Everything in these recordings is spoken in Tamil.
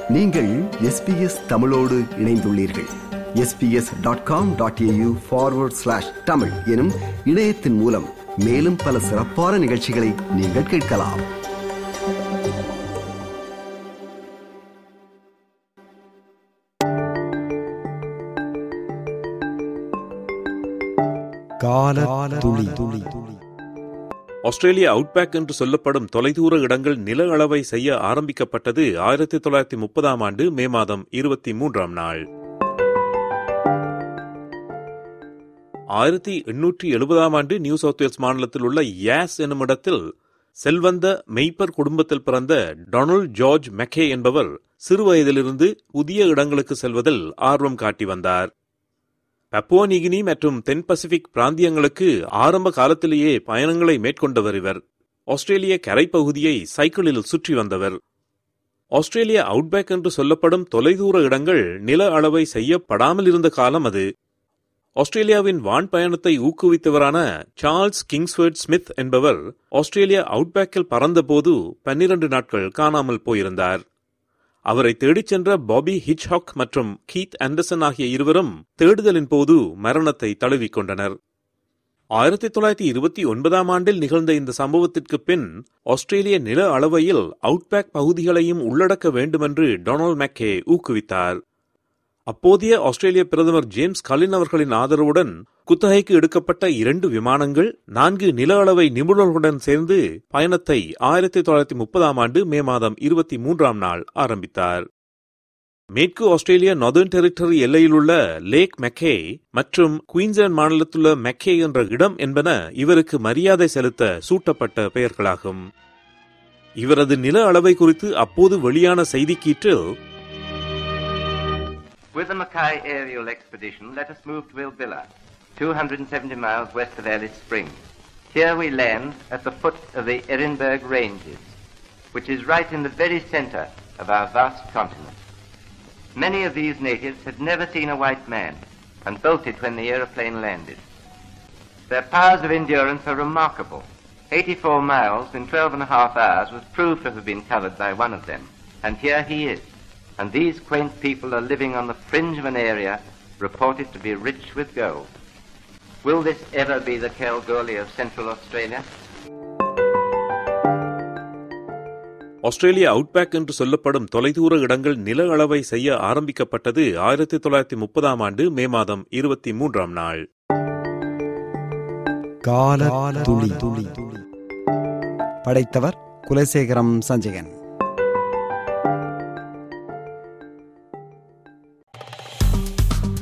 நீங்கள் எஸ்பிஎஸ் தமிழோடு இணைந்துள்ளீர்கள் SBS dot com dot AU forward slash Tamil எனும் இணையத்தின் மூலம் மேலும் பல சிறப்பான நிகழ்ச்சிகளை நீங்கள் கேட்கலாம் கால துளி துளி ஆஸ்திரேலிய அவுட்பேக் என்று சொல்லப்படும் தொலைதூர இடங்கள் நில அளவை செய்ய ஆரம்பிக்கப்பட்டது ஆயிரத்தி தொள்ளாயிரத்தி முப்பதாம் ஆண்டு மே மாதம் இருபத்தி மூன்றாம் நாள் ஆயிரத்தி எண்ணூற்றி எழுபதாம் ஆண்டு நியூ சவுத் வேல்ஸ் மாநிலத்தில் உள்ள யாஸ் என்னும் இடத்தில் செல்வந்த மெய்ப்பர் குடும்பத்தில் பிறந்த டொனால்ட் ஜார்ஜ் மெக்கே என்பவர் சிறுவயதிலிருந்து புதிய இடங்களுக்கு செல்வதில் ஆர்வம் காட்டி வந்தார் பப்புவா நிகினி மற்றும் தென் பசிபிக் பிராந்தியங்களுக்கு ஆரம்ப காலத்திலேயே பயணங்களை மேற்கொண்டவர் இவர் ஆஸ்திரேலிய கரைப்பகுதியை சைக்கிளில் சுற்றி வந்தவர் ஆஸ்திரேலிய அவுட்பேக் என்று சொல்லப்படும் தொலைதூர இடங்கள் நில அளவை செய்யப்படாமல் இருந்த காலம் அது ஆஸ்திரேலியாவின் வான் பயணத்தை ஊக்குவித்தவரான சார்ல்ஸ் கிங்ஸ்வர்ட் ஸ்மித் என்பவர் ஆஸ்திரேலியா அவுட்பேக்கில் பறந்தபோது பன்னிரண்டு நாட்கள் காணாமல் போயிருந்தார் அவரை தேடிச் சென்ற பாபி ஹிச்ஹாக் மற்றும் கீத் ஆண்டர்சன் ஆகிய இருவரும் தேடுதலின் போது மரணத்தை தழுவிக் கொண்டனர் ஆயிரத்தி தொள்ளாயிரத்தி இருபத்தி ஒன்பதாம் ஆண்டில் நிகழ்ந்த இந்த சம்பவத்திற்கு பின் ஆஸ்திரேலிய நில அளவையில் அவுட்பேக் பகுதிகளையும் உள்ளடக்க வேண்டுமென்று டொனால்ட் மேக்கே ஊக்குவித்தார் அப்போதைய ஆஸ்திரேலிய பிரதமர் ஜேம்ஸ் கலின் அவர்களின் ஆதரவுடன் குத்தகைக்கு எடுக்கப்பட்ட இரண்டு விமானங்கள் நான்கு நில அளவை நிபுணர்களுடன் சேர்ந்து பயணத்தை ஆயிரத்தி தொள்ளாயிரத்தி முப்பதாம் ஆண்டு மே மாதம் இருபத்தி மூன்றாம் நாள் ஆரம்பித்தார் மேற்கு ஆஸ்திரேலியா நார்தர்ன் டெரிட்டரி எல்லையில் உள்ள லேக் மெக்கே மற்றும் குயின்ஸ்லாந்து மாநிலத்துள்ள மெக்கே என்ற இடம் என்பன இவருக்கு மரியாதை செலுத்த சூட்டப்பட்ட பெயர்களாகும் இவரது நில அளவை குறித்து அப்போது வெளியான செய்திக்கீற்றில் With the Mackay aerial expedition, let us move to Ilbilla, 270 miles west of Alice Springs. Here we land at the foot of the Edinburgh Ranges, which is right in the very centre of our vast continent. Many of these natives had never seen a white man and bolted when the aeroplane landed. Their powers of endurance are remarkable. 84 miles in 12 and a half hours was proved to have been covered by one of them, and here he is and these quaint people are living on the fringe of an area reported to be rich with gold. Will this ever be the Kalgoorlie of Central Australia? Australian outback என்று சொல்லப்படும் தொலைதூர இடங்கள் நில அளவை செய்ய ஆரம்பிக்கப்பட்டது ஆயிரத்தி தொள்ளாயிரத்தி முப்பதாம் ஆண்டு மே மாதம் இருபத்தி மூன்றாம் நாள் கால துளி துளி படைத்தவர் குலசேகரம் சஞ்சயன்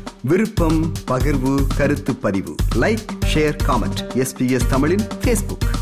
விருப்பம் பகிர்வு கருத்து பதிவு லைக் ஷேர் காமெண்ட் எஸ்பிஎஸ் தமிழின் ஃபேஸ்புக்